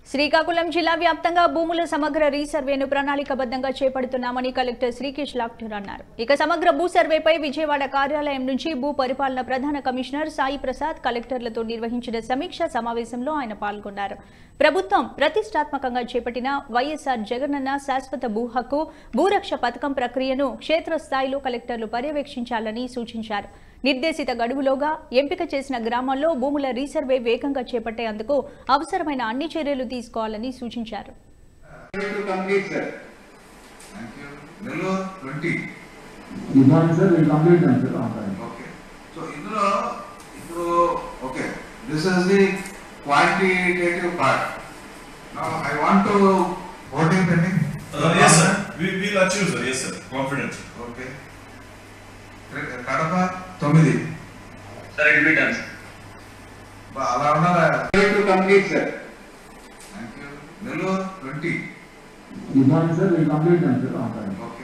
శ్రీకాకుళం జిల్లా వ్యాప్తంగా భూముల సమగ్ర రీసర్వేను ప్రణాళికబద్ధంగా చేపడుతున్నామని కలెక్టర్ శ్రీకేష్ లాక్టర్ అన్నారు ఇక సమగ్ర భూ సర్వేపై విజయవాడ కార్యాలయం నుంచి భూ పరిపాలన ప్రధాన కమిషనర్ సాయి ప్రసాద్ కలెక్టర్లతో నిర్వహించిన సమీక్షా సమావేశంలో ఆయన పాల్గొన్నారు ప్రభుత్వం ప్రతిష్టాత్మకంగా చేపట్టిన వైఎస్ఆర్ జగనన్న శాశ్వత భూ హక్కు భూరక్ష పథకం ప్రక్రియను క్షేత్రస్థాయిలో కలెక్టర్లు పర్యవేక్షించాలని సూచించారు నిర్దేశిత గడువులోగా ఎంపిక చేసిన గ్రామాల్లో భూముల రీసర్వే వేగంగా చేపట్టేందుకు అవసరమైన అన్ని చర్యలు తీసుకోవాలని సూచించారు to complete, sir. Thank you. Nellore twenty. Good morning, sir. We'll complete them, sir, on time. Okay. So ఇందులో ఇప్పుడు okay this is the quantitative part now I want to voting pending. Uh, yes, sir. We will achieve, sir. Yes, sir. Confident. Okay Kadapa తొమ్మిది Sir, it will be done. sir. బా- అలా ఉన్నారా to complete sir thank you Nellore twenty Good morning, sir. We'll complete them, sir, on time. Okay